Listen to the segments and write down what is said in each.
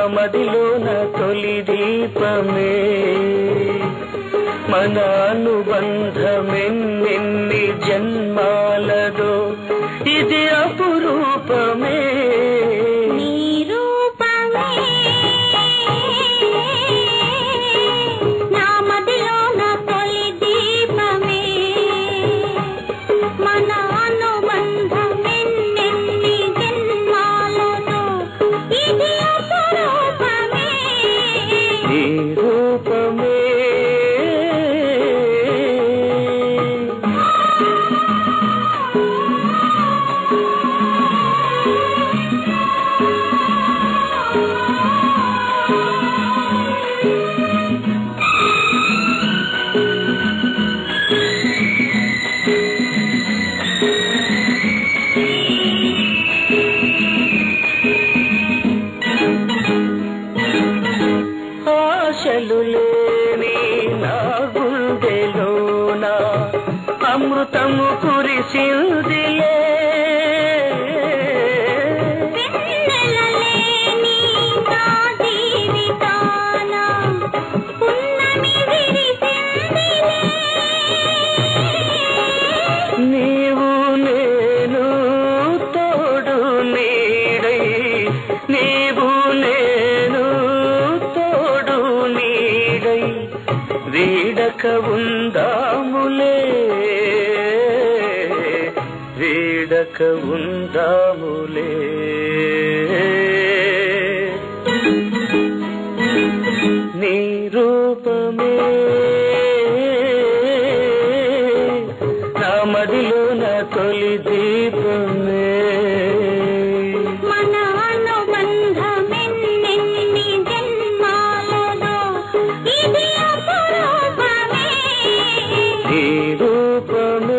మదిలోన తొలి దీపమే మన అనుబంధమెన్నెన్ని జన్మాలదో ఇది అపురూపమే నీ రూపమే నా మదిలో నా తొలి దీపమే మన అనుబంధమెన్నెన్ని జన్మాలలో ఇది అపురూపమే నీ రూపమే ఆశలు లేని నా గుండెలోన అమృతము కురిసిందిలే వెన్నెలలేని నా జీవితాన పున్నమి విరిసిందిలే నీవు నేను తోడు నీడై నీవు నేను తోడు నీడై వీడక ఉందాములే వీడక ఉందాములే నీ రూపమే నా మదిలో నా తొలి దీపమే మన అనుబంధమెన్నెన్ని జన్మాలలో ఇది అపురూపమే నీ రూపమే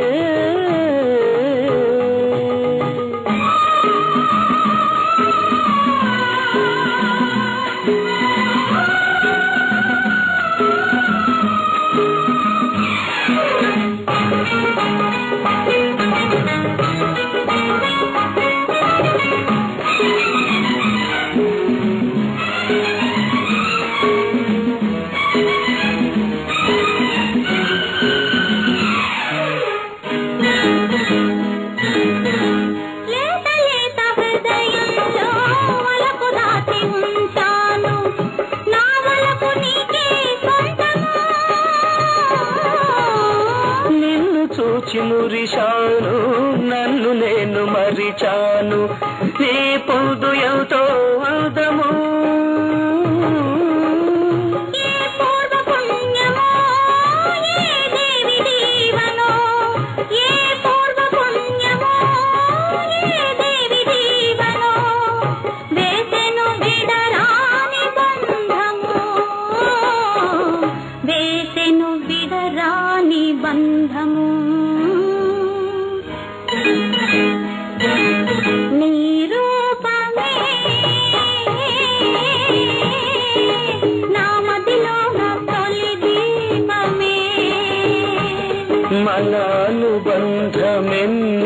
లేత లేత హృదయంలో వలపు దాచి ఉంచాను నా వలపు నీకే సొంతము నిన్ను చూచి మురిశాను నన్ను నేను మరిచాను నీ పొందు ఎంతో అందము ఏ పూర్వ పుణ్యమో ఏ దేవి దీవనో ఏ పూర్వ పుణ్యమో ఏ దేవి దీవనో వేసెను విడరాని బంధము వేసెను విడరాని బంధము నీ రూపమే నా మదిలో నా తొలి దీపమే మన అనుబంధమెన్న